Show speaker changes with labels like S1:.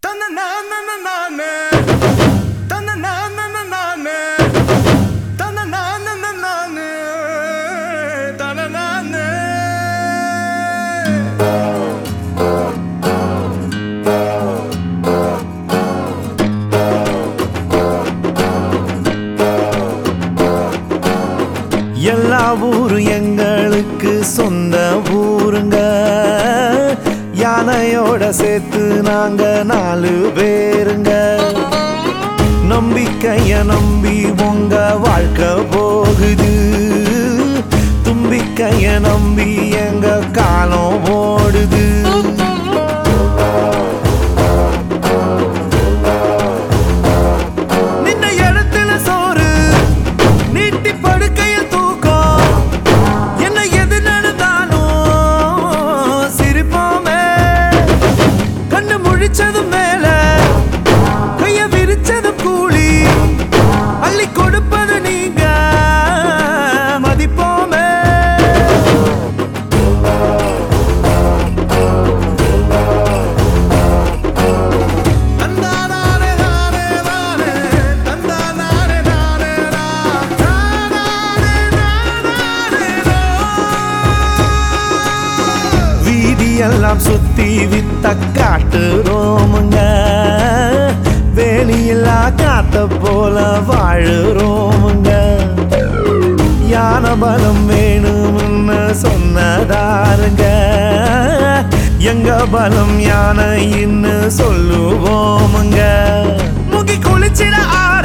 S1: தன்ன நானே தன்ன நானே தன்ன நானே தன்ன நானே
S2: எல்லா ஊரும் எங்களுக்கு சொந்த ஊருங்க யானையோட சேர்த்து நாங்க நாலு பேருங்க நம்பிக்கைய நம்பி உங்க வாழ்க்கை போகுது தும்பிக்கைய நம்பி எங்க காலம் ஓடுது நின்ன இடத்துல சோறு நீட்டி படுக்கையில் தூக்கம் என்ன எது நடந்தாலும் சிரிப்போமே கண்ணு முழிச்சதும் மேல கைய விரிச்சது கூலி அள்ளி கொடுப்பது நீங்க மதிப்போமே
S1: தந்தானே நானே நானே தந்தானே நானே நானே நானே
S2: வீதியெல்லாம் சுத்தி வித்த காட்டுறோமுங்க வேலியில்லா காத்த போல வாழுறோமுங்க யான பலம் வேணும்னு சொன்னதாருங்க எங்க பலம் யானைன்னு சொல்லுவோமுங்க முகி குளிச்சிட ஆ